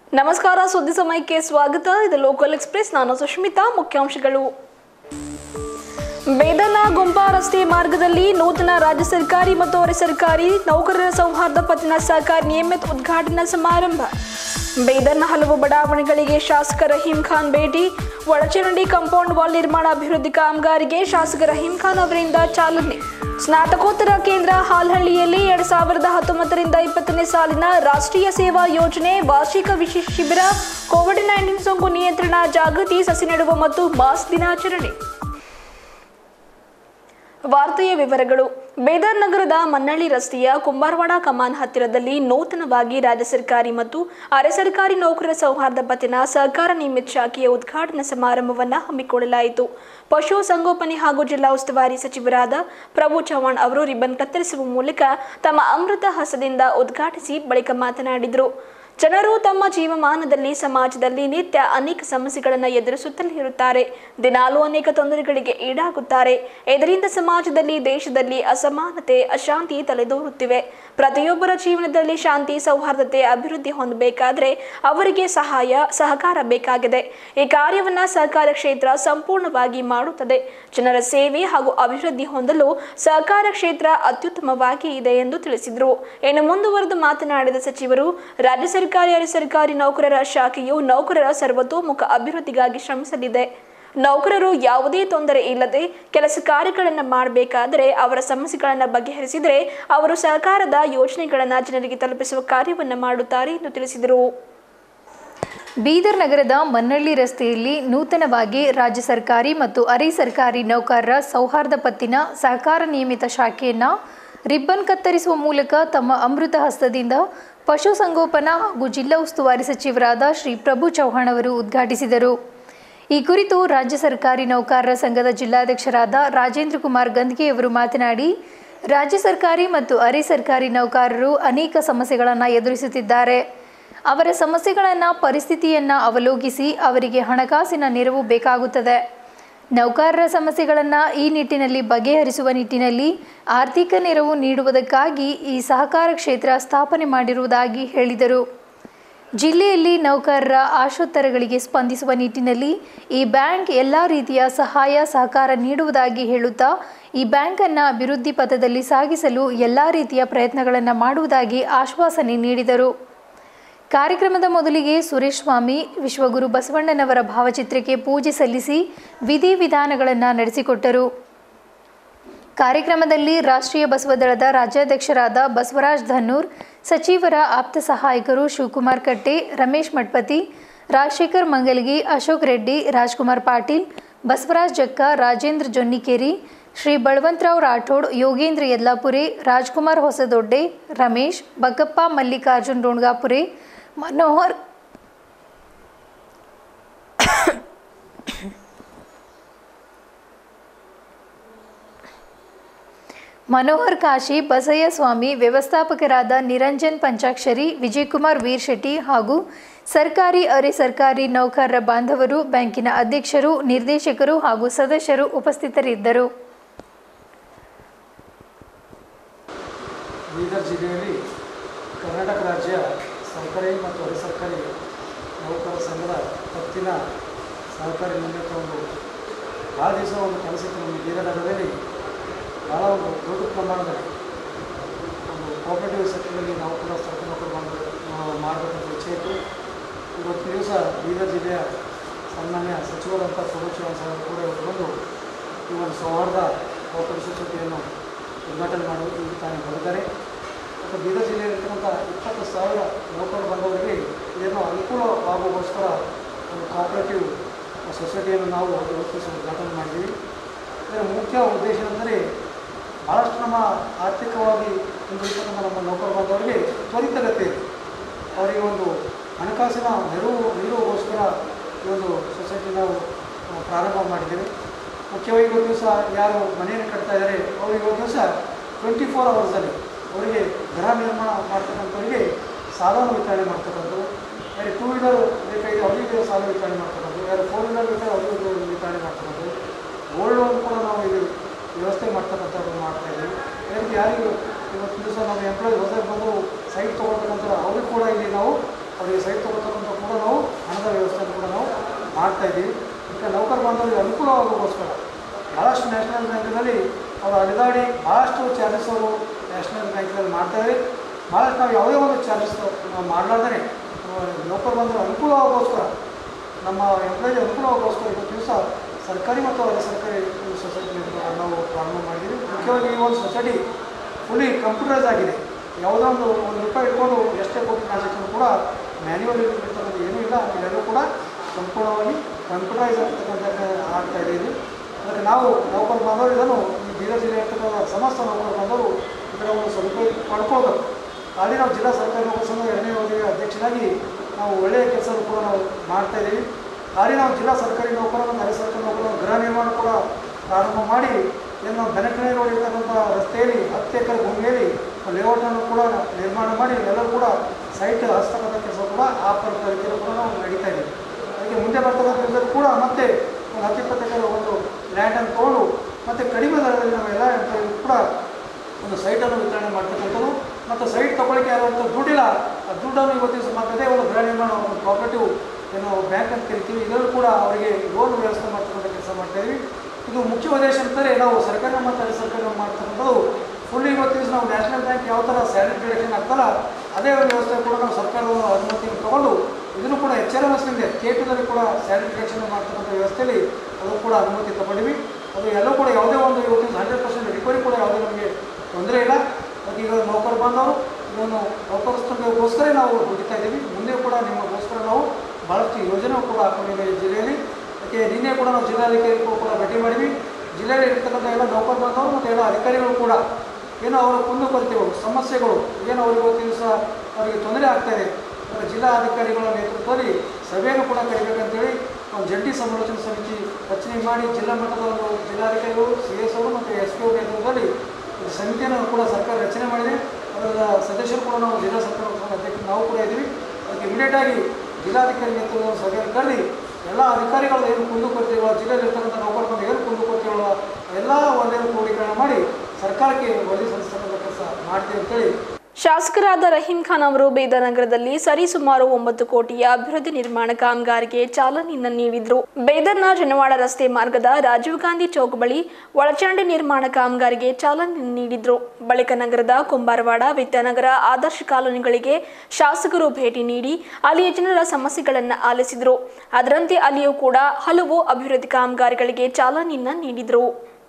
ನಮಸ್ಕಾರ ಸುದ್ದಿ ಸಮಯಕ್ಕೆ ಸ್ವಾಗತ ಇದು ಲೋಕಲ್ ಎಕ್ಸ್ಪ್ರೆಸ್ ನಾನು ಸುಷ್ಮಿತಾ ಮುಖ್ಯಾಂಶಗಳು ಬೇದನ ಗುಂಪಾ ರಸ್ತೆ ಮಾರ್ಗದಲ್ಲಿ ನೂತನ ರಾಜ್ಯ ಸರ್ಕಾರಿ ಮತ್ತು ಅರೆ ಸರ್ಕಾರಿ ನೌಕರರ ಸೌಹಾರ್ದ ಪತ್ತಿನ ಸಹಕಾರಿ ನಿಯಮಿತ ಉದ್ಘಾಟನಾ ಸಮಾರಂಭ ಬೇದರ್ನ ಹಲವು ಬಡಾವಣೆಗಳಿಗೆ ಶಾಸಕ ರಹೀಂ ಖಾನ್ ಭೇಟಿ ಒಳಚರಂಡಿ ಕಾಂಪೌಂಡ್ ವಾಲ್ ನಿರ್ಮಾಣ ಅಭಿವೃದ್ಧಿ ಕಾಮಗಾರಿಗೆ ಶಾಸಕ ರಹೀಂ ಖಾನ್ ಅವರಿಂದ ಚಾಲನೆ ಸ್ನಾತಕೋತ್ತರ ಕೇಂದ್ರ ಹಾಲ್ಹಳ್ಳಿಯಲ್ಲಿ ಎರಡ್ ಸಾವಿರದ ಹತ್ತೊಂಬತ್ತರಿಂದ ಇಪ್ಪತ್ತನೇ ಸಾಲಿನ ರಾಷ್ಟ್ರೀಯ ಸೇವಾ ಯೋಜನೆ ವಾರ್ಷಿಕ ವಿಶೇಷ ಶಿಬಿರ ಕೋವಿಡ್ ನೈನ್ಟೀನ್ ಸೋಂಕು ನಿಯಂತ್ರಣ ಜಾಗೃತಿ ಸಸಿ ನೆಡುವ ಮತ್ತು ಮಾಸ್ ದಿನಾಚರಣೆ ವಾರ್ತೆಯ ವಿವರಗಳು ಬೇದರ್ ನಗರದ ಮನ್ನಳ್ಳಿ ರಸ್ತೆಯ ಕುಂಬಾರವಾಡ ಕಮಾನ್ ಹತ್ತಿರದಲ್ಲಿ ನೂತನವಾಗಿ ರಾಜ್ಯ ಸರ್ಕಾರಿ ಮತ್ತು ಅರೆ ಸರ್ಕಾರಿ ನೌಕರರ ಸೌಹಾರ್ದ ಪತ್ತಿನ ಸಹಕಾರ ನಿಯಮಿತ ಶಾಖೆಯ ಉದ್ಘಾಟನಾ ಸಮಾರಂಭವನ್ನು ಹಮ್ಮಿಕೊಳ್ಳಲಾಯಿತು ಪಶು ಸಂಗೋಪನೆ ಹಾಗೂ ಜಿಲ್ಲಾ ಉಸ್ತುವಾರಿ ಸಚಿವರಾದ ಪ್ರಭು ಚವ್ಹಾಣ್ ಅವರು ರಿಬ್ಬನ್ ಕತ್ತರಿಸುವ ಮೂಲಕ ತಮ್ಮ ಅಮೃತ ಹಸ್ತದಿಂದ ಉದ್ಘಾಟಿಸಿ ಬಳಿಕ ಮಾತನಾಡಿದರು ಜನರು ತಮ್ಮ ಜೀವಮಾನದಲ್ಲಿ ಸಮಾಜದಲ್ಲಿ ನಿತ್ಯ ಅನೇಕ ಸಮಸ್ಯೆಗಳನ್ನು ಎದುರಿಸುತ್ತಲೇ ಇರುತ್ತಾರೆ ದಿನಾಲೂ ಅನೇಕ ತೊಂದರೆಗಳಿಗೆ ಈಡಾಗುತ್ತಾರೆ ಇದರಿಂದ ಸಮಾಜದಲ್ಲಿ ದೇಶದಲ್ಲಿ ಅಸಮಾನತೆ ಅಶಾಂತಿ ತಲೆದೋರುತ್ತಿವೆ ಪ್ರತಿಯೊಬ್ಬರ ಜೀವನದಲ್ಲಿ ಶಾಂತಿ ಸೌಹಾರ್ದತೆ ಅಭಿವೃದ್ಧಿ ಹೊಂದಬೇಕಾದ್ರೆ ಅವರಿಗೆ ಸಹಾಯ ಸಹಕಾರ ಬೇಕಾಗಿದೆ ಈ ಕಾರ್ಯವನ್ನ ಸಹಕಾರ ಕ್ಷೇತ್ರ ಸಂಪೂರ್ಣವಾಗಿ ಮಾಡುತ್ತದೆ ಜನರ ಸೇವೆ ಹಾಗೂ ಅಭಿವೃದ್ಧಿ ಹೊಂದಲು ಸಹಕಾರ ಕ್ಷೇತ್ರ ಅತ್ಯುತ್ತಮವಾಗಿ ಇದೆ ಎಂದು ತಿಳಿಸಿದರು ಇನ್ನು ಮುಂದುವರೆದು ಮಾತನಾಡಿದ ಸಚಿವರು ರಾಜ್ಯ ಸರ್ಕಾರಿ ಅರೆ ಸರ್ಕಾರಿ ನೌಕರರ ಶಾಖೆಯು ನೌಕರರ ಸರ್ವತೋಮುಖ ಅಭಿವೃದ್ಧಿಗಾಗಿ ಶ್ರಮಿಸಲಿದೆ ನೌಕರರು ಯಾವುದೇ ತೊಂದರೆ ಇಲ್ಲದೆ ಕೆಲಸ ಕಾರ್ಯಗಳನ್ನು ಮಾಡಬೇಕಾದರೆ ಅವರ ಸಮಸ್ಯೆಗಳನ್ನು ಬಗೆಹರಿಸಿದರೆ ಅವರು ಸರ್ಕಾರದ ಯೋಜನೆಗಳನ್ನು ಜನರಿಗೆ ತಲುಪಿಸುವ ಕಾರ್ಯವನ್ನು ಮಾಡುತ್ತಾರೆ ಎಂದು ತಿಳಿಸಿದರು ಬೀದರ್ ನಗರದ ಮನ್ನಳ್ಳಿ ರಸ್ತೆಯಲ್ಲಿ ನೂತನವಾಗಿ ರಾಜ್ಯ ಸರ್ಕಾರಿ ಮತ್ತು ಅರೆ ಸರ್ಕಾರಿ ನೌಕರರ ಸೌಹಾರ್ದ ಪತ್ತಿನ ಸಹಕಾರ ನಿಯಮಿತ ಶಾಖೆಯನ್ನು ರಿಬ್ಬನ್ ಕತ್ತರಿಸುವ ಮೂಲಕ ತಮ್ಮ ಅಮೃತ ಹಸ್ತದಿಂದ ಪಶುಸಂಗೋಪನಾ ಹಾಗೂ ಜಿಲ್ಲಾ ಉಸ್ತುವಾರಿ ಸಚಿವರಾದ ಶ್ರೀ ಪ್ರಭು ಚೌಹಾಣ್ ಅವರು ಉದ್ಘಾಟಿಸಿದರು ಈ ಕುರಿತು ರಾಜ್ಯ ಸರ್ಕಾರಿ ನೌಕರರ ಸಂಘದ ಜಿಲ್ಲಾಧ್ಯಕ್ಷರಾದ ರಾಜೇಂದ್ರ ಕುಮಾರ್ ಗಂದ್ಗೆ ಅವರು ಮಾತನಾಡಿ ರಾಜ್ಯ ಸರ್ಕಾರಿ ಮತ್ತು ಅರೆ ಸರ್ಕಾರಿ ನೌಕರರು ಅನೇಕ ಸಮಸ್ಯೆಗಳನ್ನು ಎದುರಿಸುತ್ತಿದ್ದಾರೆ ಅವರ ಸಮಸ್ಯೆಗಳನ್ನು ಪರಿಸ್ಥಿತಿಯನ್ನು ಅವಲೋಕಿಸಿ ಅವರಿಗೆ ಹಣಕಾಸಿನ ನೆರವು ಬೇಕಾಗುತ್ತದೆ ನೌಕರರ ಸಮಸ್ಯೆಗಳನ್ನು ಈ ನಿಟ್ಟಿನಲ್ಲಿ ಬಗೆಹರಿಸುವ ನಿಟ್ಟಿನಲ್ಲಿ ಆರ್ಥಿಕ ನೆರವು ನೀಡುವುದಕ್ಕಾಗಿ ಈ ಸಹಕಾರ ಕ್ಷೇತ್ರ ಸ್ಥಾಪನೆ ಮಾಡಿರುವುದಾಗಿ ಹೇಳಿದರು ಜಿಲ್ಲೆಯಲ್ಲಿ ನೌಕರರ ಆಶೋತ್ತರಗಳಿಗೆ ಸ್ಪಂದಿಸುವ ನಿಟ್ಟಿನಲ್ಲಿ ಈ ಬ್ಯಾಂಕ್ ಎಲ್ಲ ರೀತಿಯ ಸಹಾಯ ಸಹಕಾರ ನೀಡುವುದಾಗಿ ಹೇಳುತ್ತಾ ಈ ಬ್ಯಾಂಕನ್ನು ಅಭಿವೃದ್ಧಿ ಪಥದಲ್ಲಿ ಸಾಗಿಸಲು ಎಲ್ಲ ರೀತಿಯ ಪ್ರಯತ್ನಗಳನ್ನು ಮಾಡುವುದಾಗಿ ಆಶ್ವಾಸನೆ ನೀಡಿದರು ಕಾರ್ಯಕ್ರಮದ ಮೊದಲಿಗೆ ಸುರೇಶ್ ಸ್ವಾಮಿ ವಿಶ್ವಗುರು ಬಸವಣ್ಣನವರ ಭಾವಚಿತ್ರಕ್ಕೆ ಪೂಜೆ ಸಲ್ಲಿಸಿ ವಿಧಿವಿಧಾನಗಳನ್ನು ನಡೆಸಿಕೊಟ್ಟರು ಕಾರ್ಯಕ್ರಮದಲ್ಲಿ ರಾಷ್ಟ್ರೀಯ ಬಸವದಳದ ರಾಜ್ಯಾಧ್ಯಕ್ಷರಾದ ಬಸವರಾಜ್ ಧನ್ನೂರ್ ಸಚಿವರ ಆಪ್ತ ಸಹಾಯಕರು ಶಿವಕುಮಾರ್ ಕಟ್ಟೆ ರಮೇಶ್ ಮಠಪತಿ ರಾಜಶೇಖರ್ ಮಂಗಲ್ಗಿ ಅಶೋಕ್ ರೆಡ್ಡಿ ರಾಜ್ಕುಮಾರ್ ಪಾಟೀಲ್ ಬಸವರಾಜ್ ಜಕ್ಕ ರಾಜೇಂದ್ರ ಜೊನ್ನಿಕೇರಿ ಶ್ರೀ ಬಳವಂತರಾವ್ ರಾಠೋಡ್ ಯೋಗೇಂದ್ರ ಯಲ್ಲಾಪುರೆ ರಾಜ್ಕುಮಾರ್ ಹೊಸದೊಡ್ಡೆ ರಮೇಶ್ ಬಗ್ಗಪ್ಪ ಮಲ್ಲಿಕಾರ್ಜುನ್ ರೋಣ್ಗಾಪುರೆ ಮನೋಹರ್ ಮನೋಹರ್ ಕಾಶಿ ಬಸಯ್ಯ ಸ್ವಾಮಿ ವ್ಯವಸ್ಥಾಪಕರಾದ ನಿರಂಜನ್ ಪಂಚಾಕ್ಷರಿ ವಿಜಯಕುಮಾರ್ ವೀರ್ ಶೆಟ್ಟಿ ಹಾಗೂ ಸರ್ಕಾರಿ ಅರೆ ಸರ್ಕಾರಿ ನೌಕರರ ಬಾಂಧವರು ಬ್ಯಾಂಕಿನ ಅಧ್ಯಕ್ಷರು ನಿರ್ದೇಶಕರು ಹಾಗೂ ಸದಸ್ಯರು ಉಪಸ್ಥಿತರಿದ್ದರು ಬೀದರ್ ಜಿಲ್ಲೆಯಲ್ಲಿ ಕರ್ನಾಟಕ ರಾಜ್ಯ ಸರ್ಕಾರಿ ಮತ್ತು ಅರೆ ಸರ್ಕಾರಿ ನೌಕರರ ಸಂಘದ ಪತ್ತಿನ ಸಹಕಾರಿ ನಿಮಿತ್ತ ಒಂದು ಭಾಳ ದಿವಸ ಒಂದು ಕೆಲಸ ಇತ್ತು ನಮ್ಮ ಬೀದರ್ ನಗರದಲ್ಲಿ ಭಾಳ ಒಂದು ದೊಡ್ಡ ಪ್ರಮಾಣದಲ್ಲಿ ಒಂದು ಕೋಆಪರೇಟಿವ್ ಸೆಕ್ಟರಲ್ಲಿ ನಾವು ಕೂಡ ಸರ್ಕಾರಿ ನೌಕರು ಬಂದು ಮಾಡಬೇಕಂತ ಇಚ್ಛೆ ಇತ್ತು ಇವತ್ತು ದಿವಸ ಬೀದರ್ ಜಿಲ್ಲೆಯ ಸನ್ಮಾನ್ಯ ಸಚಿವರಂಥ ಸುರಕ್ಷಾ ಸಾಹೇಬರು ಕೂಡ ಇವತ್ತು ಬಂದು ಈ ಒಂದು ಸೌಹಾರ್ದ ನೌಕರ ಸೊಸೈಟಿಯನ್ನು ಉದ್ಘಾಟನೆ ಮಾಡುವುದು ಈಗ ತಾನೇ ಬಂದಿದ್ದಾರೆ ಮತ್ತು ಬೀದರ್ ಜಿಲ್ಲೆಯಲ್ಲಿರ್ತಕ್ಕಂಥ ಇಪ್ಪತ್ತು ಸಾವಿರ ನೌಕರರು ಬಂದವರಿಗೆ ಇದನ್ನು ಅನುಕೂಲವಾಗುವಗೋಸ್ಕರ ಒಂದು ಕೋಆಪರೇಟಿವ್ ಸೊಸೈಟಿಯನ್ನು ನಾವು ಇವತ್ತು ಸಹ ಉದ್ಘಾಟನೆ ಮಾಡಿದ್ದೀವಿ ಇದರ ಮುಖ್ಯ ಉದ್ದೇಶ ಅಂದರೆ ಭಾಳಷ್ಟು ನಮ್ಮ ಆರ್ಥಿಕವಾಗಿ ಹಿಂದುಳಿತಕ್ಕಂಥ ನಮ್ಮ ನೌಕರ ಬಂದವರಿಗೆ ತ್ವರಿತಗತಿ ಇದೆ ಅವರಿಗೆ ಒಂದು ಹಣಕಾಸಿನ ನೆರವು ನೀಡುವಗೋಸ್ಕರ ಈ ಒಂದು ಸೊಸೈಟಿ ನಾವು ಆ, ಪ್ರಾರಂಭ ಮಾಡಿದ್ದೇವೆ ಮುಖ್ಯವಾಗಿ ಇವತ್ತು ದಿವಸ ಯಾರು ಮನೆಯನ್ನು ಕಟ್ತಾ ಇದ್ದಾರೆ ಅವರು ಇವತ್ತು ದಿವಸ ಟ್ವೆಂಟಿ ಫೋರ್ ಅವರ್ಸಲ್ಲಿ ಅವರಿಗೆ ಗೃಹ ನಿರ್ಮಾಣ ಮಾಡ್ತಕ್ಕಂಥವರಿಗೆ ಸಾಲವನ್ನು ವಿತರಣೆ ಮಾಡ್ತಕ್ಕಂಥದ್ದು ಯಾರು ಟೂ ವೀಲರ್ ಬೇಕಾಗಿದೆ ಅವರಿಗೆ ಸಾಲ ವಿತರಣೆ ಮಾಡ್ತಕ್ಕಂಥದ್ದು ಯಾರು ಫೋರ್ ವೀಲರ್ ಬೇಕಾದ್ರೆ ಅವರಿಗೆ ವಿತರಣೆ ಮಾಡ್ತಕ್ಕಂಥದ್ದು ಗೋಲ್ಡ್ ಲೋನ್ ಕೂಡ ನಾವು ಇಲ್ಲಿ ವ್ಯವಸ್ಥೆ ಮಾಡ್ತಕ್ಕಂಥದ್ದು ಮಾಡ್ತಾ ಇದ್ದೀವಿ ಅದಕ್ಕೆ ಯಾರಿಗೂ ಇವತ್ತು ದಿವಸ ನಮ್ಮ ಎಂಪ್ಲಾಯ್ ಹೊಸದಾಗಿ ಬಂದು ಸೈಟ್ ತೊಗೊಳ್ತಕ್ಕಂಥ ಅವ್ರಿಗೆ ಕೂಡ ಇಲ್ಲಿ ನಾವು ಅವರಿಗೆ ಸೈಟ್ ತೊಗೊಳ್ತಕ್ಕಂಥ ಮಾಡ್ತಾ ಇದ್ದೀವಿ ಈಗ ನೌಕರ ಬಾಂಧವರಿಗೆ ಅನುಕೂಲವಾಗೋಗೋಸ್ಕರ ಭಾಳಷ್ಟು ನ್ಯಾಷನಲ್ ಬ್ಯಾಂಕ್ನಲ್ಲಿ ಅವರು ಅಲೆದಾಡಿ ಭಾಳಷ್ಟು ಚಾರ್ಜಸ್ ಅವರು ನ್ಯಾಷನಲ್ ಬ್ಯಾಂಕ್ನಲ್ಲಿ ಮಾಡ್ತಾರೆ ಭಾಳಷ್ಟು ನಾವು ಯಾವುದೇ ಒಂದು ಚಾರ್ಜಸ್ ನಾವು ಮಾಡಲಾರ್ದೇ ನೌಕರ ಬಾಂಧವರು ಅನುಕೂಲವಾಗೋಸ್ಕರ ನಮ್ಮ ಎಂಪ್ಲಾಯ್ಗೆ ಅನುಕೂಲವಾಗೋಸ್ಕರ ಇವತ್ತು ದಿವಸ ಸರ್ಕಾರಿ ಮತ್ತು ಅರೆ ಸರ್ಕಾರಿ ಒಂದು ಸೊಸೈಟಿ ನಾವು ಪ್ರಾರಂಭ ಮಾಡಿದ್ದೀವಿ ಮುಖ್ಯವಾಗಿ ಈ ಒಂದು ಸೊಸೈಟಿ ಫುಲ್ಲಿ ಕಂಪ್ಯೂಟರೈಸ್ ಆಗಿದೆ ಯಾವುದೋ ಒಂದು ಒಂದು ರೂಪಾಯಿ ಇಟ್ಕೊಂಡು ಎಷ್ಟೇ ಕೋಟಿ ಟ್ರಾನ್ಸಾಕ್ಷನ್ ಕೂಡ ಮ್ಯಾನ್ಯುವಲ್ ಇರ್ತಕ್ಕಂಥ ಏನೂ ಇಲ್ಲ ಇದೆಲ್ಲವೂ ಕೂಡ ಸಂಪೂರ್ಣವಾಗಿ ಕಂಪ್ಯೂಟರೈಸ್ ಆಗ್ತಕ್ಕಂಥ ಆಗ್ತಾ ಇದೆ ಇದು ಅದಕ್ಕೆ ನಾವು ನೌಕರ ಬಾಂಧವರು ಇದನ್ನು ಈ ಬೀದರ್ ಜಿಲ್ಲೆ ಇರ್ತಕ್ಕಂಥ ಸಮಸ್ತ ನೌಕರ ಬಾಂಧವರು ಇದರ ಒಂದು ಸದುಪಯೋಗ ಪಡ್ಕೊಳ್ಬೇಕು ಅಲ್ಲಿ ನಾವು ಜಿಲ್ಲಾ ಸರ್ಕಾರಿ ನೌಕರ ಸಂಘ ಎರಡನೇ ಅವಧಿಗೆ ಅಧ್ಯಕ್ಷನಾಗಿ ನಾವು ಒಳ್ಳೆಯ ಕೆಲಸ ಕೂಡ ನಾವು ಮಾಡ್ತಾ ಇದ್ದೀವಿ ಅಲ್ಲಿ ನಾವು ಜಿಲ್ಲಾ ಸರ್ಕಾರಿ ನೌಕರ ಮತ್ತು ಅರೆ ಸರ್ಕಾರಿ ನೌಕರ ಗೃಹ ನಿರ್ಮಾಣ ಕೂಡ ಪ್ರಾರಂಭ ಮಾಡಿ ಏನು ನಾವು ಬೆನಕಣೆ ರೋಡ್ ಇರ್ತಕ್ಕಂಥ ರಸ್ತೆಯಲ್ಲಿ ಹತ್ತು ಎಕರೆ ಭೂಮಿಯಲ್ಲಿ ಲೇಔಟನ್ನು ಕೂಡ ನಿರ್ಮಾಣ ಮಾಡಿ ಎಲ್ಲರೂ ಕೂಡ ಸೈಟ್ ಹಸ್ತಕ್ಕಂಥ ಕೆಲಸ ಕೂಡ ಆ ಪರಿಕಲ್ಪನೆ ಕೂಡ ನಾವು ನಡೀತಾ ಇದ್ದೀವಿ ಅದಕ್ಕೆ ಮುಂದೆ ಬರ್ತಕ್ಕಂಥ ದಿವಸದಲ್ಲಿ ಕೂಡ ಮತ್ತೆ ಒಂದು ಹತ್ತು ಇಪ್ಪತ್ತು ಎಕರೆ ಒಂದು ಲ್ಯಾಂಡನ್ನು ತೊಗೊಂಡು ಮತ್ತು ಕಡಿಮೆ ದರದಲ್ಲಿ ನಮ್ಮ ಎಲ್ಲ ಎಂಪ್ಲಾಯಿಗೂ ಕೂಡ ಒಂದು ಸೈಟನ್ನು ವಿತರಣೆ ಮಾಡ್ತಕ್ಕಂಥದ್ದು ಮತ್ತು ಸೈಟ್ ತಗೊಳ್ಳಿಕ್ಕೆ ಯಾರಂತ ದುಡ್ಡಿಲ್ಲ ಆ ದುಡ್ಡನ್ನು ಇವತ್ತಿನ ದಿವಸ ಮತ್ತೆ ಅದೇ ಒಂದು ಗೃಹ ನಿರ್ಮಾಣ ಒಂದು ಕೋಆಪರೇಟಿವ್ ಏನು ಬ್ಯಾಂಕ್ ಅಂತ ಕರಿತೀವಿ ಇದರಲ್ಲೂ ಕೂಡ ಅವರಿಗೆ ಲೋನ್ ವ್ಯವಸ್ಥೆ ಮಾಡ್ತಕ್ಕಂಥ ಕೆಲಸ ಮಾಡ್ತಾ ಇದ್ದೀವಿ ಇದು ಮುಖ್ಯ ಉದ್ದೇಶ ಅಂತಂದರೆ ನಾವು ಸರ್ಕಾರಿ ಮತ್ತು ಅರೆ ಸರ್ಕಾರಿ ಮಾಡ್ತಕ್ಕಂಥದ್ದು ಫುಲ್ ಇವತ್ತಿನ ದಿವಸ ನಾವು ನ್ಯಾಷನಲ್ ಬ್ಯಾಂಕ್ ಯಾವ ಥರ ಸ್ಯಾಲರಿ ಡಿಡಕ್ಷನ್ ಆಗ್ತಲ್ಲ ಅದೇ ಒಂದು ವ್ಯವಸ್ಥೆ ಕೂಡ ನಾವು ಸರ್ಕಾರದ ಅನುಮತಿಯನ್ನು ತಗೊಂಡು ಇದನ್ನು ಕೂಡ ಎಚ್ಚರ ವಹಿಸಿದೆ ಕೇಟದಲ್ಲಿ ಕೂಡ ಸ್ಯಾಲರಿ ಡಿಡಕ್ಷನ್ ಮಾಡ್ತಕ್ಕಂಥ ವ್ಯವಸ್ಥೆಯಲ್ಲಿ ಅದು ಕೂಡ ಅನುಮತಿ ತಗೊಂಡಿವಿ ಅದು ಎಲ್ಲೂ ಕೂಡ ಯಾವುದೇ ಒಂದು ಇವತ್ತಿನ ಹಂಡ್ರೆಡ್ ಪರ್ಸೆಂಟ್ ರಿಕವರಿ ಕೂಡ ಯಾವುದೇ ನಮಗೆ ತೊಂದರೆ ಇಲ್ಲ ಅದಕ್ಕೆ ಈಗ ನೌಕರ ಬಾಂಧವರು ಇದನ್ನು ನೌಕರಸ್ಥರಿಗೋಸ್ಕರ ನಾವು ದುಡಿತಾ ಇದ್ದೀವಿ ಮುಂದೆ ಕೂಡ ನಿಮಗೋಸ್ಕರ ನಾವು ಭಾಳಷ್ಟು ಯೋಜನೆ ಕೂಡ ಹಾಕೊಂಡಿದ್ದೇವೆ ಈ ಜಿಲ್ಲೆಯಲ್ಲಿ ಅದಕ್ಕೆ ನಿನ್ನೆ ಕೂಡ ನಾವು ಜಿಲ್ಲಾಧಿಕಾರಿಗಳು ಕೂಡ ಭೇಟಿ ಮಾಡಿದ್ವಿ ಜಿಲ್ಲೆಯಲ್ಲಿ ಇರ್ತಕ್ಕಂಥ ಎಲ್ಲ ನೌಕರ ಬಾಂಧವರು ಮತ್ತು ಎಲ್ಲ ಅಧಿಕಾರಿಗಳು ಕೂಡ ಏನು ಅವರ ಕುಂದುಕೊರತೆಗಳು ಸಮಸ್ಯೆಗಳು ಏನು ಅವರಿಗೆ ಇವತ್ತಿನ ದಿವಸ ಅವರಿಗೆ ತೊಂದರೆ ಆಗ್ತಾ ಇದೆ ಅದರ ಜಿಲ್ಲಾ ಅಧಿಕಾರಿಗಳ ನೇತೃತ್ವದಲ್ಲಿ ಸಭೆಯನ್ನು ಕೂಡ ಕರಿಬೇಕಂತೇಳಿ ಒಂದು ಜಂಟಿ ಸಮಾಲೋಚನಾ ಸಮಿತಿ ರಚನೆ ಮಾಡಿ ಜಿಲ್ಲಾ ಮಟ್ಟದ ಒಂದು ಜಿಲ್ಲಾಧಿಕಾರಿಗಳು ಸಿ ಎಸ್ ಅವರು ಮತ್ತು ಎಸ್ ಪಿ ಅವ್ರ ನೇತೃತ್ವದಲ್ಲಿ ಒಂದು ಸಮಿತಿಯನ್ನು ಕೂಡ ಸರ್ಕಾರ ರಚನೆ ಮಾಡಿದೆ ಅದರ ಸದಸ್ಯರು ಕೂಡ ನಾವು ಜಿಲ್ಲಾ ಸರ್ಕಾರ ಅಧ್ಯಕ್ಷರು ನಾವು ಕೂಡ ಇದ್ದೀವಿ ಅದಕ್ಕೆ ಇಮಿಡಿಯೇಟಾಗಿ ಜಿಲ್ಲಾಧಿಕಾರಿ ನೇತೃತ್ವದ ಸಭೆಯನ್ನು ಕರೆದಿ ಎಲ್ಲ ಅಧಿಕಾರಿಗಳ ಏನು ಕುಂದುಕೊರತೆಗಳು ಜಿಲ್ಲೆಯಲ್ಲಿ ಇರ್ತಕ್ಕಂಥ ನೌಕರ ಬಂದು ಏನು ಕುಂದುಕೊರತೆಗಳು ಎಲ್ಲ ಒಂದೇನು ಕ್ರೋಢೀಕರಣ ಮಾಡಿ ಸರ್ಕಾರಕ್ಕೆ ವರದಿ ಸಲ್ಲಿಸ್ತಕ್ಕಂಥ ಕೆಲಸ ಮಾಡ್ತೀವಿ ಅಂತೇಳಿ ಶಾಸಕರಾದ ರಹೀಂ ಖಾನ್ ಅವರು ಬೀದರ್ ನಗರದಲ್ಲಿ ಸರಿಸುಮಾರು ಒಂಬತ್ತು ಕೋಟಿಯ ಅಭಿವೃದ್ಧಿ ನಿರ್ಮಾಣ ಕಾಮಗಾರಿಗೆ ಚಾಲನೆಯನ್ನು ನೀಡಿದ್ರು ಬೀದರ್ನ ಜನವಾಡ ರಸ್ತೆ ಮಾರ್ಗದ ರಾಜೀವ್ ಗಾಂಧಿ ಚೌಕ್ ಬಳಿ ಒಳಚಂಡಿ ನಿರ್ಮಾಣ ಕಾಮಗಾರಿಗೆ ಚಾಲನೆ ನೀಡಿದ್ರು ಬಳಿಕ ನಗರದ ಕುಂಬಾರವಾಡ ವಿದ್ಯಾನಗರ ಆದರ್ಶ ಕಾಲೋನಿಗಳಿಗೆ ಶಾಸಕರು ಭೇಟಿ ನೀಡಿ ಅಲ್ಲಿಯ ಜನರ ಸಮಸ್ಯೆಗಳನ್ನು ಆಲಿಸಿದ್ರು ಅದರಂತೆ ಅಲ್ಲಿಯೂ ಕೂಡ ಹಲವು ಅಭಿವೃದ್ಧಿ ಕಾಮಗಾರಿಗಳಿಗೆ ಚಾಲನೆಯನ್ನ ನೀಡಿದ್ರು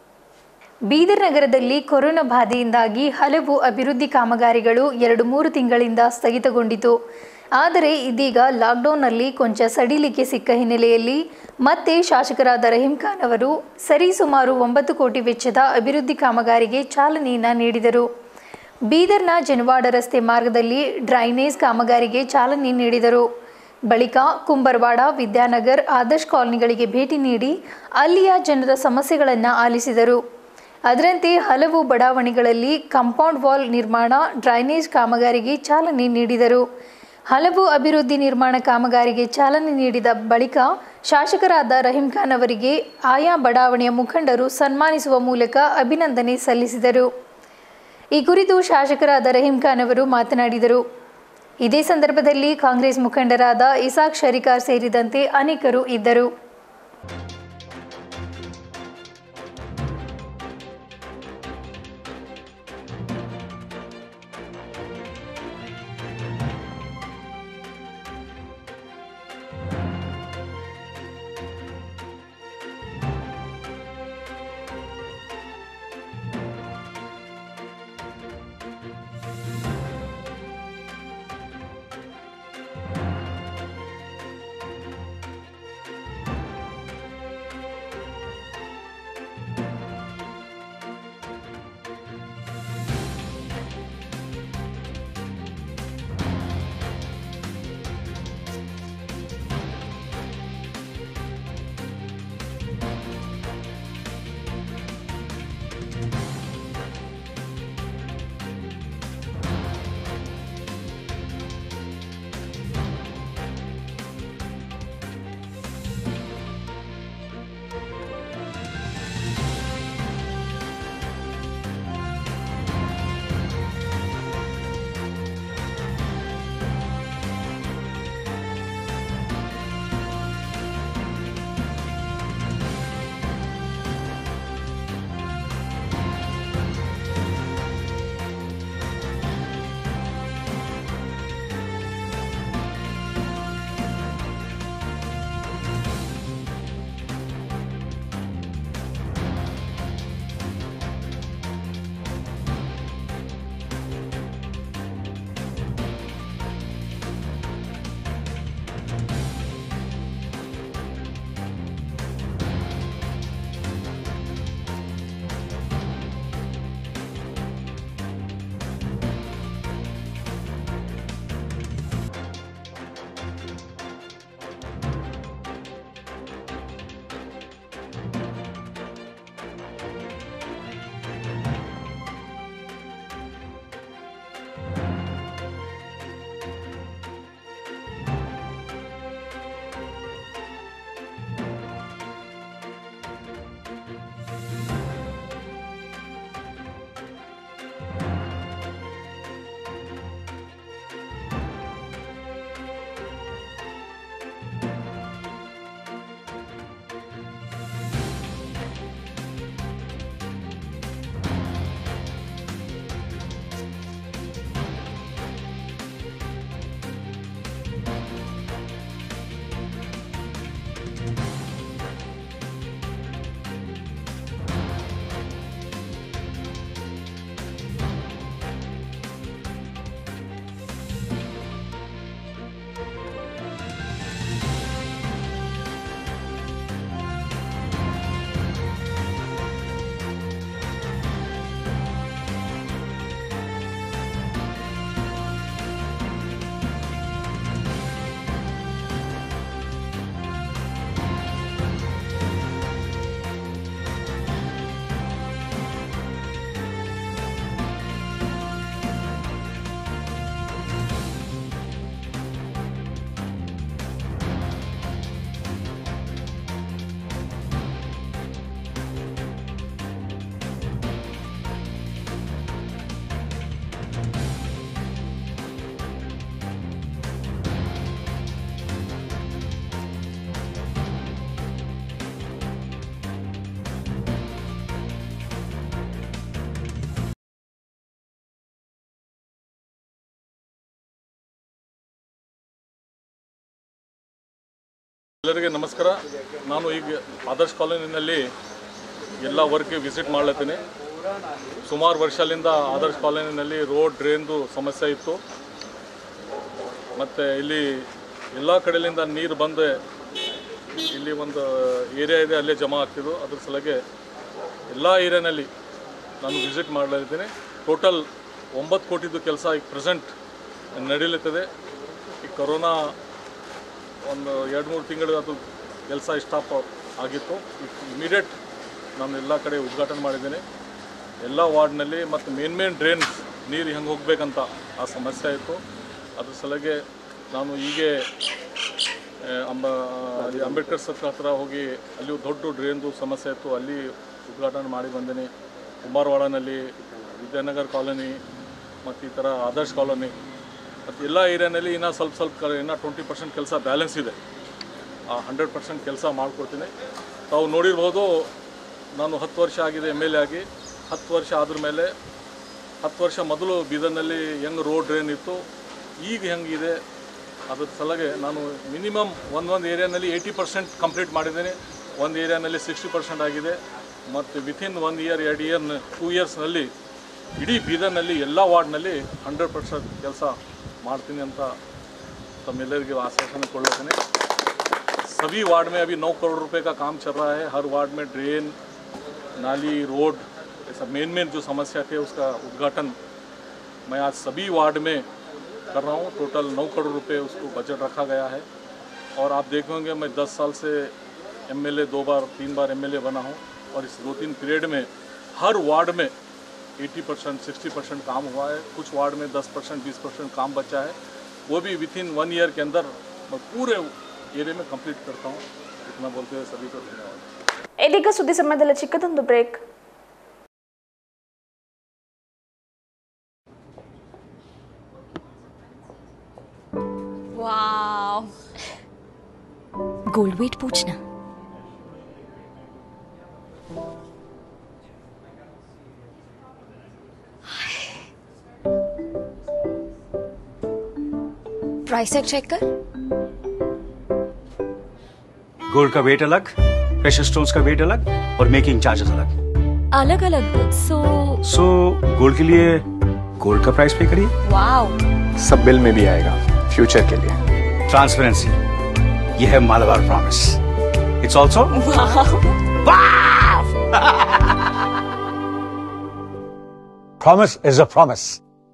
ಬೀದರ್ ನಗರದಲ್ಲಿ ಕೊರೋನಾ ಬಾಧೆಯಿಂದಾಗಿ ಹಲವು ಅಭಿವೃದ್ಧಿ ಕಾಮಗಾರಿಗಳು ಎರಡು ಮೂರು ತಿಂಗಳಿಂದ ಸ್ಥಗಿತಗೊಂಡಿತು ಆದರೆ ಇದೀಗ ಲಾಕ್ಡೌನ್ನಲ್ಲಿ ಕೊಂಚ ಸಡಿಲಿಕೆ ಸಿಕ್ಕ ಹಿನ್ನೆಲೆಯಲ್ಲಿ ಮತ್ತೆ ಶಾಸಕರಾದ ರಹೀಂ ಖಾನ್ ಅವರು ಸರಿಸುಮಾರು ಒಂಬತ್ತು ಕೋಟಿ ವೆಚ್ಚದ ಅಭಿವೃದ್ಧಿ ಕಾಮಗಾರಿಗೆ ಚಾಲನೆಯನ್ನ ನೀಡಿದರು ಬೀದರ್ನ ಜನವಾಡ ರಸ್ತೆ ಮಾರ್ಗದಲ್ಲಿ ಡ್ರೈನೇಜ್ ಕಾಮಗಾರಿಗೆ ಚಾಲನೆ ನೀಡಿದರು ಬಳಿಕ ಕುಂಬರ್ವಾಡ ವಿದ್ಯಾನಗರ್ ಆದರ್ಶ್ ಕಾಲನಿಗಳಿಗೆ ಭೇಟಿ ನೀಡಿ ಅಲ್ಲಿಯ ಜನರ ಸಮಸ್ಯೆಗಳನ್ನು ಆಲಿಸಿದರು ಅದರಂತೆ ಹಲವು ಬಡಾವಣೆಗಳಲ್ಲಿ ಕಾಂಪೌಂಡ್ ವಾಲ್ ನಿರ್ಮಾಣ ಡ್ರೈನೇಜ್ ಕಾಮಗಾರಿಗೆ ಚಾಲನೆ ನೀಡಿದರು ಹಲವು ಅಭಿವೃದ್ಧಿ ನಿರ್ಮಾಣ ಕಾಮಗಾರಿಗೆ ಚಾಲನೆ ನೀಡಿದ ಬಳಿಕ ಶಾಸಕರಾದ ರಹೀಂ ಖಾನ್ ಅವರಿಗೆ ಆಯಾ ಬಡಾವಣೆಯ ಮುಖಂಡರು ಸನ್ಮಾನಿಸುವ ಮೂಲಕ ಅಭಿನಂದನೆ ಸಲ್ಲಿಸಿದರು ಈ ಕುರಿತು ಶಾಸಕರಾದ ರಹೀಂ ಖಾನ್ ಅವರು ಮಾತನಾಡಿದರು ಇದೇ ಸಂದರ್ಭದಲ್ಲಿ ಕಾಂಗ್ರೆಸ್ ಮುಖಂಡರಾದ ಇಸಾಕ್ ಶರಿಕಾರ್ ಸೇರಿದಂತೆ ಅನೇಕರು ಇದ್ದರು ಎಲ್ಲರಿಗೆ ನಮಸ್ಕಾರ ನಾನು ಈಗ ಆದರ್ಶ್ ಕಾಲೋನಿನಲ್ಲಿ ಎಲ್ಲ ವರ್ಕ್ಗೆ ವಿಸಿಟ್ ಮಾಡ್ಲತ್ತೀನಿ ಸುಮಾರು ವರ್ಷದಿಂದ ಆದರ್ಶ್ ಕಾಲೋನಿನಲ್ಲಿ ರೋಡ್ ಡ್ರೈನ್ದು ಸಮಸ್ಯೆ ಇತ್ತು ಮತ್ತು ಇಲ್ಲಿ ಎಲ್ಲ ಕಡೆಯಿಂದ ನೀರು ಬಂದು ಇಲ್ಲಿ ಒಂದು ಏರಿಯಾ ಇದೆ ಅಲ್ಲೇ ಜಮಾ ಆಗ್ತಿದ್ದು ಅದ್ರ ಸಲಗೆ ಎಲ್ಲ ಏರಿಯಾನಲ್ಲಿ ನಾನು ವಿಸಿಟ್ ಮಾಡಲಿದ್ದೀನಿ ಟೋಟಲ್ ಒಂಬತ್ತು ಕೋಟಿದು ಕೆಲಸ ಈಗ ಪ್ರೆಸೆಂಟ್ ನಡೀಲಿತ್ತದೆ ಈ ಕೊರೋನಾ ಒಂದು ಎರಡು ಮೂರು ತಿಂಗಳು ಅದು ಕೆಲಸ ಸ್ಟಾಪ್ ಆಗಿತ್ತು ಇಮಿಡಿಯೇಟ್ ನಾನು ಎಲ್ಲ ಕಡೆ ಉದ್ಘಾಟನೆ ಮಾಡಿದ್ದೀನಿ ಎಲ್ಲ ವಾರ್ಡ್ನಲ್ಲಿ ಮತ್ತು ಮೇನ್ ಮೇನ್ ಡ್ರೈನ್ ನೀರು ಹೆಂಗೆ ಹೋಗ್ಬೇಕಂತ ಆ ಸಮಸ್ಯೆ ಇತ್ತು ಅದ್ರ ಸಲಗೆ ನಾನು ಹೀಗೆ ಆ, ಅಂಬ ಅಲ್ಲಿ ಅಂಬೇಡ್ಕರ್ ಸರ್ಕಲ್ ಹತ್ರ ಹೋಗಿ ಅಲ್ಲಿ ದೊಡ್ಡ ಡ್ರೈನ್ದು ಸಮಸ್ಯೆ ಇತ್ತು ಅಲ್ಲಿ ಉದ್ಘಾಟನೆ ಮಾಡಿ ಬಂದೇನೆ ಕುಮಾರವಾಡನಲ್ಲಿ ವಿದ್ಯಾನಗರ್ ಕಾಲೋನಿ ಮತ್ತು ಈ ಥರ ಆದರ್ಶ್ ಕಾಲೋನಿ ಮತ್ತು ಎಲ್ಲ ಏರಿಯಾನಲ್ಲಿ ಇನ್ನೂ ಸ್ವಲ್ಪ ಸ್ವಲ್ಪ ಕ ಇನ್ನೂ ಟ್ವೆಂಟಿ ಪರ್ಸೆಂಟ್ ಕೆಲಸ ಬ್ಯಾಲೆನ್ಸ್ ಇದೆ ಆ ಹಂಡ್ರೆಡ್ ಪರ್ಸೆಂಟ್ ಕೆಲಸ ಮಾಡಿಕೊಡ್ತೀನಿ ತಾವು ನೋಡಿರ್ಬೋದು ನಾನು ಹತ್ತು ವರ್ಷ ಆಗಿದೆ ಎಮ್ ಎಲ್ ಎ ಆಗಿ ಹತ್ತು ವರ್ಷ ಆದ್ರ ಮೇಲೆ ಹತ್ತು ವರ್ಷ ಮೊದಲು ಬೀದರ್ನಲ್ಲಿ ಹೆಂಗೆ ರೋಡ್ ಡ್ರೈನ್ ಇತ್ತು ಈಗ ಹೆಂಗಿದೆ ಅದ್ರ ಸಲಗೆ ನಾನು ಮಿನಿಮಮ್ ಒಂದೊಂದು ಏರಿಯಾನಲ್ಲಿ ಏಯ್ಟಿ ಪರ್ಸೆಂಟ್ ಕಂಪ್ಲೀಟ್ ಮಾಡಿದ್ದೀನಿ ಒಂದು ಏರಿಯಾನಲ್ಲಿ ಸಿಕ್ಸ್ಟಿ ಪರ್ಸೆಂಟ್ ಆಗಿದೆ ಮತ್ತು ವಿತಿನ್ ಒನ್ ಇಯರ್ ಎರಡು ಇಯರ್ ಟೂ ಇಯರ್ಸ್ನಲ್ಲಿ ಇಡೀ ಬೀದರ್ನಲ್ಲಿ ಎಲ್ಲ ವಾರ್ಡ್ನಲ್ಲಿ ಹಂಡ್ರೆಡ್ ಪರ್ಸೆಂಟ್ ಕೆಲಸ ಮಾಡ್ತೀನಿ ಅಂತ ತಮ್ಮೆಲ್ಲರಿಗೆ आश्वासन ಕೊಡ್ಲತ್ತೀನಿ सभी वार्ड में अभी नौ करोड़ रुपए का काम चल रहा है हर वार्ड में ड्रेन नाली रोड ये सब मेन मेन जो समस्या थे उसका उद्घाटन मैं आज सभी वार्ड में कर रहा हूँ टोटल नौ करोड़ रुपए उसको बजट रखा गया है और आप देखेंगे मैं दस साल से एमएलए दो बार तीन बार एमएलए बना हूँ और इस दो तीन पीरियड में हर वार्ड में 80 परसेंट सिक्सटी परसेंट काम हुआ है कुछ वार्ड में 10 परसेंट बीस परसेंट काम बचा है वो भी विथ इन वन ईयर के अंदर मैं पूरे एरिया में कंप्लीट करता हूँ इतना बोलते हुए सभी को धन्यवाद ಇದೀಗ ಸುದ್ದಿ ಸಮಯದಲ್ಲಿ ಚಿಕ್ಕದೊಂದು ಬ್ರೇಕ್ वाह गोल्ड वेट पूछना प्राइस टैग चेक कर गोल्ड का वेट अलग प्रेशर स्टोन्स का वेट अलग और मेकिंग चार्जेस अलग अलग अलग सो सो गोल्ड के लिए गोल्ड का प्राइस पे करिए वाओ सब बिल में भी आएगा फ्यूचर के लिए ट्रांसपेरेंसी यह है Malabar promise it's also promise is a promise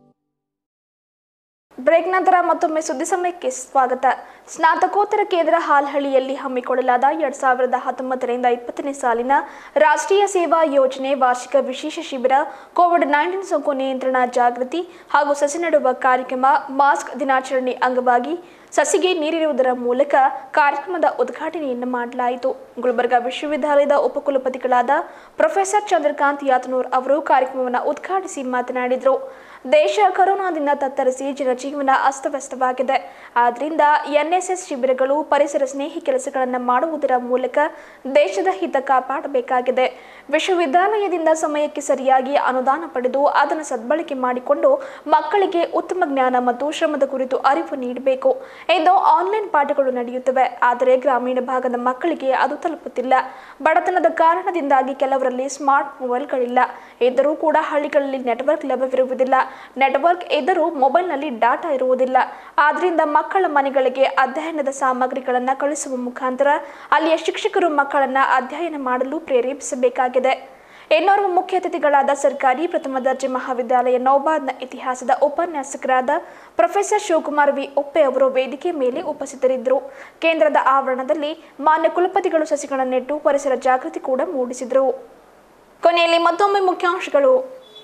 break ನಂತರ ಮತ್ತೊಮ್ಮೆ ಸುದ್ದಿ ಸಮಯಕ್ಕೆ ಸ್ವಾಗತ ಸ್ನಾತಕೋತ್ತರ ಕೇಂದ್ರ ಹಾಲ್ಹಳ್ಳಿಯಲ್ಲಿ ಹಮ್ಮಿಕೊಳ್ಳಲಾದ ಎರಡ್ ಸಾವಿರದ ಹತ್ತೊಂಬತ್ತರಿಂದ ಇಪ್ಪತ್ತನೇ ಸಾಲಿನ ರಾಷ್ಟ್ರೀಯ ಸೇವಾ ಯೋಜನೆ ವಾರ್ಷಿಕ ವಿಶೇಷ ಶಿಬಿರ ಕೋವಿಡ್ ನೈನ್ಟೀನ್ ಸೋಂಕು ನಿಯಂತ್ರಣ ಜಾಗೃತಿ ಹಾಗೂ ಸಸಿ ನೆಡುವ ಕಾರ್ಯಕ್ರಮ ಮಾಸ್ಕ್ ದಿನಾಚರಣೆ ಅಂಗವಾಗಿ ಸಸಿಗೆ ನೀರಿರುವುದರ ಮೂಲಕ ಕಾರ್ಯಕ್ರಮದ ಉದ್ಘಾಟನೆಯನ್ನು ಮಾಡಲಾಯಿತು ಗುಲ್ಬರ್ಗಾ ವಿಶ್ವವಿದ್ಯಾಲಯದ ಉಪಕುಲಪತಿಗಳಾದ ಪ್ರೊಫೆಸರ್ ಚಂದ್ರಕಾಂತ್ ಯಾತನೂರ್ ಅವರು ಕಾರ್ಯಕ್ರಮವನ್ನು ಉದ್ಘಾಟಿಸಿ ಮಾತನಾಡಿದರು ದೇಶ ಕೊರೋನಾದಿಂದ ತತ್ತರಿಸಿ ಜನಜೀವನ ಅಸ್ತವ್ಯಸ್ತವಾಗಿದೆ ಆದ್ದರಿಂದ ಎನ್ಎಸ್ಎಸ್ ಶಿಬಿರಗಳು ಪರಿಸರ ಸ್ನೇಹಿ ಕೆಲಸಗಳನ್ನು ಮಾಡುವುದರ ಮೂಲಕ ದೇಶದ ಹಿತ ಕಾಪಾಡಬೇಕಾಗಿದೆ ವಿಶ್ವವಿದ್ಯಾಲಯದಿಂದ ಸಮಯಕ್ಕೆ ಸರಿಯಾಗಿ ಅನುದಾನ ಪಡೆದು ಅದನ್ನು ಸದ್ಬಳಕೆ ಮಾಡಿಕೊಂಡು ಮಕ್ಕಳಿಗೆ ಉತ್ತಮ ಜ್ಞಾನ ಮತ್ತು ಶ್ರಮದ ಕುರಿತು ಅರಿವು ನೀಡಬೇಕು ಇಂದು ಆನ್ಲೈನ್ ಪಾಠಗಳು ನಡೆಯುತ್ತವೆ ಆದರೆ ಗ್ರಾಮೀಣ ಭಾಗದ ಮಕ್ಕಳಿಗೆ ಅದು ತಲುಪುತ್ತಿಲ್ಲ ಬಡತನದ ಕಾರಣದಿಂದಾಗಿ ಕೆಲವರಲ್ಲಿ ಸ್ಮಾರ್ಟ್ ಮೊಬೈಲ್ಗಳಿಲ್ಲ ಇದ್ದರೂ ಕೂಡ ಹಳ್ಳಿಗಳಲ್ಲಿ ನೆಟ್ವರ್ಕ್ ಲಭ್ಯವಿರುವುದಿಲ್ಲ ನೆಟ್ವರ್ಕ್ ಇದ್ದರೂ ಮೊಬೈಲ್ನಲ್ಲಿ ಡಾಟಾ ಇರುವುದಿಲ್ಲ ಆದ್ರಿಂದ ಮಕ್ಕಳ ಮನೆಗಳಿಗೆ ಅಧ್ಯಯನದ ಸಾಮಗ್ರಿಗಳನ್ನು ಕಳಿಸುವ ಮುಖಾಂತರ ಅಲ್ಲಿಯ ಶಿಕ್ಷಕರು ಮಕ್ಕಳನ್ನ ಅಧ್ಯಯನ ಮಾಡಲು ಪ್ರೇರೇಪಿಸಬೇಕಾಗಿದೆ ಇನ್ನೋರ್ವ ಮುಖ್ಯ ಅತಿಥಿಗಳಾದ ಸರ್ಕಾರಿ ಪ್ರಥಮ ದರ್ಜೆ ಮಹಾವಿದ್ಯಾಲಯ ನೌಬಾದ್ನ ಇತಿಹಾಸದ ಉಪನ್ಯಾಸಕರಾದ ಪ್ರೊಫೆಸರ್ ಶಿವಕುಮಾರ್ ವಿ ಒಪ್ಪೆ ಅವರು ವೇದಿಕೆ ಮೇಲೆ ಉಪಸ್ಥಿತರಿದ್ದರು ಕೇಂದ್ರದ ಆವರಣದಲ್ಲಿ ಮಾನ್ಯ ಕುಲಪತಿಗಳು ಸಸಿಗಳನ್ನಿಟ್ಟು ಪರಿಸರ ಜಾಗೃತಿ ಕೂಡ ಮೂಡಿಸಿದರು ಕೊನೆಯಲ್ಲಿ ಮತ್ತೊಮ್ಮೆ ಮುಖ್ಯಾಂಶಗಳು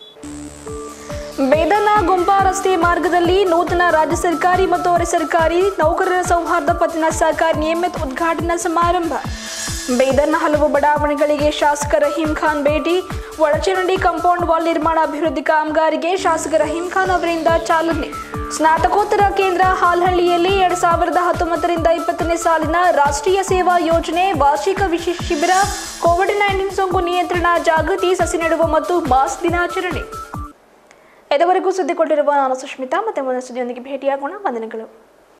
ಬೇದನ ಗುಂಪಾ ರಸ್ತೆ ಮಾರ್ಗದಲ್ಲಿ ನೂತನ ರಾಜ್ಯ ಸರ್ಕಾರಿ ಮತ್ತು ಅರೆ ಸರ್ಕಾರಿ ನೌಕರರ ಸೌಹಾರ್ದ ಪತ್ತಿನ ಸಹಕಾರಿ ನಿಯಮಿತ ಉದ್ಘಾಟನಾ ಸಮಾರಂಭ ಬೇದರ್ನ ಹಲವು ಬಡಾವಣೆಗಳಿಗೆ ಶಾಸಕ ರಹೀಂ ಖಾನ್ ಭೇಟಿ ಒಳಚರಂಡಿ ಕಾಂಪೌಂಡ್ ವಾಲ್ ನಿರ್ಮಾಣ ಅಭಿವೃದ್ಧಿ ಕಾಮಗಾರಿಗೆ ಶಾಸಕ ರಹೀಂ ಖಾನ್ ಅವರಿಂದ ಚಾಲನೆ ಸ್ನಾತಕೋತ್ತರ ಕೇಂದ್ರ ಹಾಲ್ಹಳ್ಳಿಯಲ್ಲಿ ಎರಡ್ ಸಾವಿರದ ಹತ್ತೊಂಬತ್ತರಿಂದ ಇಪ್ಪತ್ತನೇ ಸಾಲಿನ ರಾಷ್ಟ್ರೀಯ ಸೇವಾ ಯೋಜನೆ ವಾರ್ಷಿಕ ವಿಶೇಷ ಶಿಬಿರ ಕೋವಿಡ್ ನೈನ್ಟೀನ್ ಸೋಂಕು ನಿಯಂತ್ರಣ ಜಾಗೃತಿ ಸಸಿ ನೆಡುವ ಮತ್ತು ಮಾಸ್ ದಿನಾಚರಣೆ ಇದುವರೆಗೂ ಸುದ್ದಿ ಕೊಟ್ಟಿರುವ ನಾನು ಸುಷ್ಮಿತಾ ಮತ್ತೆ ಮುಂದಿನ ಸುದ್ದಿಯೊಂದಿಗೆ ಭೇಟಿಯಾಗೋಣ ವಂದನೆಗಳು